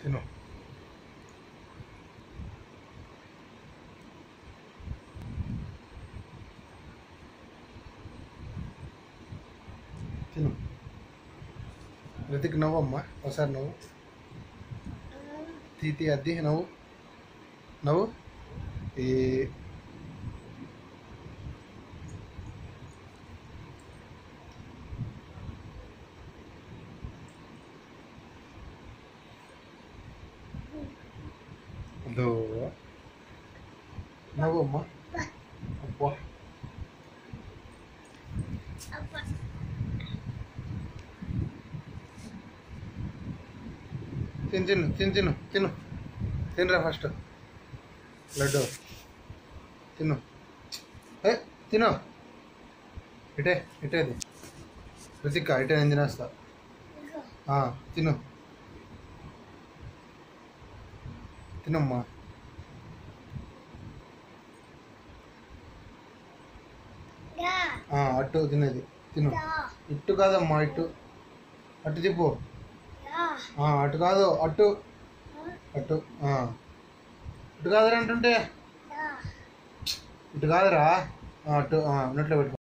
తిను తిను రితిక్ నవ్వమ్మా ఒకసారి నవ్వు తీతి అద్ది నవ్వు నవ్వు ఈ దో నవ్వమ్మా అబ్బా తిను తిను తిను తిను తిను తినరా ఫస్ట్ లడ్డు తిను ఏ తిను ఇటే ఇటేది రుచిక్క ఇటే నేను తినేస్తా ఆ, తిను తినమ్మా ఆ, అట్టు తినేది తిను ఇట్టు కాదమ్మా ఇట్టు అట్టు తిప్పు ఆ, అటు కాదు అట్టు అట్టు ఆ. ఇటు కాదురా అంటుంటే ఇటు కాదురా ఆ, అట్టు ఆ, నోట్లో పెట్టుకో